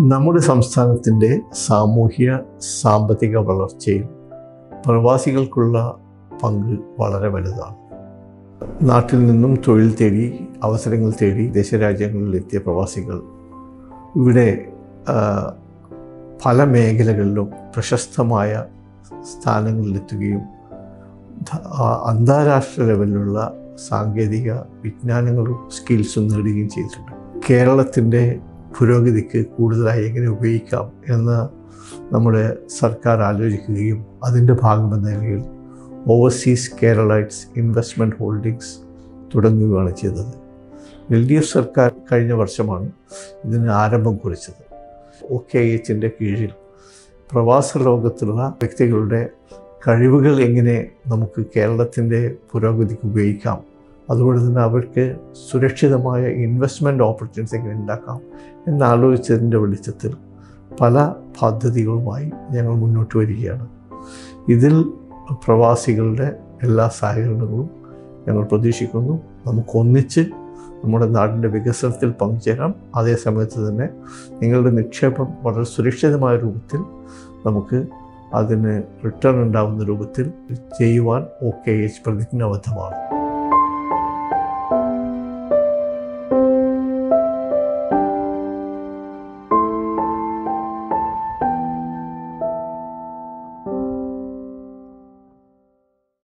നമ്മുടെ സംസ്ഥാനത്തിൻ്റെ സാമൂഹ്യ സാമ്പത്തിക വളർച്ചയിൽ പ്രവാസികൾക്കുള്ള പങ്ക് വളരെ വലുതാണ് നാട്ടിൽ നിന്നും തൊഴിൽ തേടി അവസരങ്ങൾ തേടി ദേശരാജ്യങ്ങളിലെത്തിയ പ്രവാസികൾ ഇവിടെ ആ, പല മേഖലകളിലും പ്രശസ്തമായ സ്ഥാനങ്ങളിലെത്തുകയും ധ- ആ, അന്താരാഷ്ട്ര ലെവലിലുള്ള സാങ്കേതിക വിജ്ഞാനങ്ങളും സ്കിൽസും നേടുകയും ചെയ്തിട്ടുണ്ട് കേരളത്തിൻ്റെ പുരോഗതിക്ക് കൂടുതലായി എങ്ങനെ ഉപയോഗിക്കാം എന്ന് നമ്മുടെ സർക്കാർ ആലോചിക്കുകയും അതിൻ്റെ ഭാഗമെന്ന നിലയിൽ ഓവർസീസ് കേരളൈറ്റ്സ് ഇൻവെസ്റ്റ്മെൻറ്റ് ഹോൾഡിങ്സ് തുടങ്ങുകയാണ് ചെയ്തത് എൽ ഡി എഫ് സർക്കാർ കഴിഞ്ഞ വർഷമാണ് ഇതിന് ആരംഭം കുറിച്ചത് ഒ കെ എച്ചിൻ്റെ കീഴിൽ പ്രവാസ ലോകത്തുള്ള വ്യക്തികളുടെ കഴിവുകൾ എങ്ങനെ നമുക്ക് കേരളത്തിൻ്റെ പുരോഗതിക്ക് ഉപയോഗിക്കാം അതുപോലെ തന്നെ അവർക്ക് സുരക്ഷിതമായ ഇൻവെസ്റ്റ്മെൻറ്റ് ഓപ്പർച്യൂണിറ്റീസ് എങ്ങനെ ഉണ്ടാക്കാം എന്നാലോചിച്ചതിൻ്റെ വെളിച്ചത്തിൽ പല പദ്ധതികളുമായി ഞങ്ങൾ മുന്നോട്ട് വരികയാണ് ഇതിൽ പ്രവാസികളുടെ എല്ലാ സഹകരണങ്ങളും ഞങ്ങൾ പ്രതീക്ഷിക്കുന്നു നമുക്കൊന്നിച്ച് നമ്മുടെ നാടിൻ്റെ വികസനത്തിൽ പങ്കുചേരാം അതേ സമയത്ത് തന്നെ നിങ്ങളുടെ നിക്ഷേപം വളരെ സുരക്ഷിതമായ രൂപത്തിൽ നമുക്ക് അതിന് റിട്ടേൺ ഉണ്ടാകുന്ന രൂപത്തിൽ ചെയ്യുവാൻ ഒ കെ എച്ച് പ്രതിജ്ഞാബദ്ധമാണ്